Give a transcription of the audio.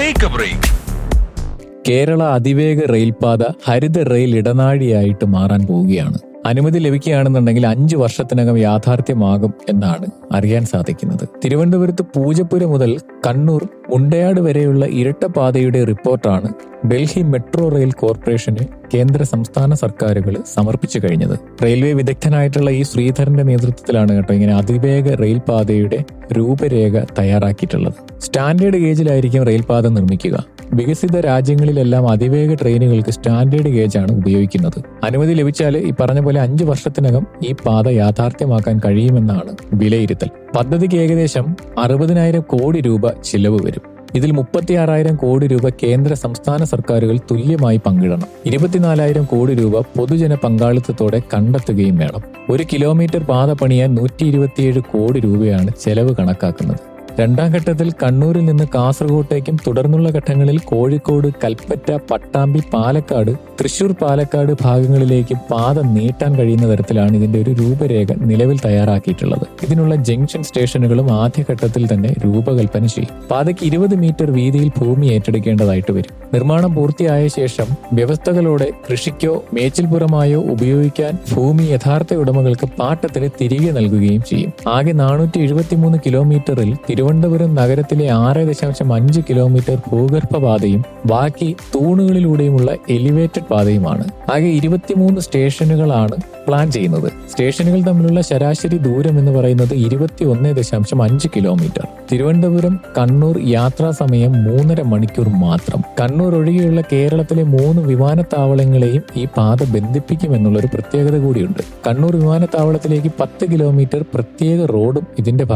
take A break Kerala അതിവേഗ റെയിൽപാത ഹരിത rail ഇടനാഴിയായിട്ട് മാറാൻ പോവുകയാണ് അനുമതി ലഭിക്കുകയാണെന്നുണ്ടെങ്കിൽ അഞ്ച് വർഷത്തിനകം യാഥാർത്ഥ്യമാകും എന്നാണ് അറിയാൻ സാധിക്കുന്നത് തിരുവനന്തപുരത്ത് പൂജപ്പുര മുതൽ കണ്ണൂർ മുണ്ടയാട് വരെയുള്ള ഇരട്ടപാതയുടെ റിപ്പോർട്ടാണ് ഡൽഹി മെട്രോ റെയിൽ കോർപ്പറേഷന് കേന്ദ്ര സംസ്ഥാന സർക്കാരുകൾ സമർപ്പിച്ചു കഴിഞ്ഞത് റെയിൽവേ വിദഗ്ധനായിട്ടുള്ള ഈ ശ്രീധരന്റെ നേതൃത്വത്തിലാണ് കേട്ടോ ഇങ്ങനെ അതിവേഗ റെയിൽ പാതയുടെ രൂപരേഖ തയ്യാറാക്കിയിട്ടുള്ളത് സ്റ്റാൻഡേർഡ് ഗേജിലായിരിക്കും റെയിൽപാത നിർമ്മിക്കുക വികസിത രാജ്യങ്ങളിലെല്ലാം അതിവേഗ ട്രെയിനുകൾക്ക് സ്റ്റാൻഡേർഡ് ഗേജാണ് ഉപയോഗിക്കുന്നത് അനുമതി ലഭിച്ചാൽ ഈ പറഞ്ഞ പോലെ അഞ്ച് വർഷത്തിനകം ഈ പാത യാഥാർത്ഥ്യമാക്കാൻ കഴിയുമെന്നാണ് വിലയിരുത്തൽ പദ്ധതിക്ക് ഏകദേശം അറുപതിനായിരം കോടി രൂപ ചിലവ് വരും ഇതിൽ മുപ്പത്തിയാറായിരം കോടി രൂപ കേന്ദ്ര സംസ്ഥാന സർക്കാരുകൾ തുല്യമായി പങ്കിടണം ഇരുപത്തിനാലായിരം കോടി രൂപ പൊതുജന പങ്കാളിത്തത്തോടെ കണ്ടെത്തുകയും വേണം ഒരു കിലോമീറ്റർ പാത പണിയാൻ നൂറ്റി ഇരുപത്തിയേഴ് കോടി രൂപയാണ് ചെലവ് കണക്കാക്കുന്നത് രണ്ടാം ഘട്ടത്തിൽ കണ്ണൂരിൽ നിന്ന് കാസർഗോട്ടേക്കും തുടർന്നുള്ള ഘട്ടങ്ങളിൽ കോഴിക്കോട് കൽപ്പറ്റ പട്ടാമ്പി പാലക്കാട് തൃശൂർ പാലക്കാട് ഭാഗങ്ങളിലേക്ക് പാത നീട്ടാൻ കഴിയുന്ന തരത്തിലാണ് ഇതിന്റെ ഒരു രൂപരേഖ നിലവിൽ തയ്യാറാക്കിയിട്ടുള്ളത് ഇതിനുള്ള ജംഗ്ഷൻ സ്റ്റേഷനുകളും ആദ്യഘട്ടത്തിൽ തന്നെ രൂപകൽപ്പന ചെയ്യും പാതയ്ക്ക് ഇരുപത് മീറ്റർ വീതിയിൽ ഭൂമി ഏറ്റെടുക്കേണ്ടതായിട്ട് വരും നിർമ്മാണം പൂർത്തിയായ ശേഷം വ്യവസ്ഥകളോടെ കൃഷിക്കോ മേച്ചിൽപുറമായോ ഉപയോഗിക്കാൻ ഭൂമി യഥാർത്ഥ ഉടമകൾക്ക് പാട്ടത്തിന് തിരികെ നൽകുകയും ചെയ്യും ആകെ നാനൂറ്റി എഴുപത്തിമൂന്ന് കിലോമീറ്ററിൽ തിരുവനന്തപുരം നഗരത്തിലെ ആറ് ദശാംശം അഞ്ച് കിലോമീറ്റർ ഭൂഗർഭപാതയും ബാക്കി തൂണുകളിലൂടെയുമുള്ള എലിവേറ്റഡ് പാതയുമാണ് ആകെ ഇരുപത്തിമൂന്ന് സ്റ്റേഷനുകളാണ് പ്ലാൻ ചെയ്യുന്നത് സ്റ്റേഷനുകൾ തമ്മിലുള്ള ശരാശരി ദൂരം എന്ന് പറയുന്നത് ഇരുപത്തി ഒന്ന് ദശാംശം അഞ്ച് കിലോമീറ്റർ തിരുവനന്തപുരം കണ്ണൂർ യാത്രാ സമയം മൂന്നര മണിക്കൂർ മാത്രം കണ്ണൂർ ഒഴികെയുള്ള കേരളത്തിലെ മൂന്ന് വിമാനത്താവളങ്ങളെയും ഈ പാത ബന്ധിപ്പിക്കുമെന്നുള്ളൊരു പ്രത്യേകത കൂടിയുണ്ട് കണ്ണൂർ വിമാനത്താവളത്തിലേക്ക് പത്ത് കിലോമീറ്റർ പ്രത്യേക റോഡും ഇതിന്റെ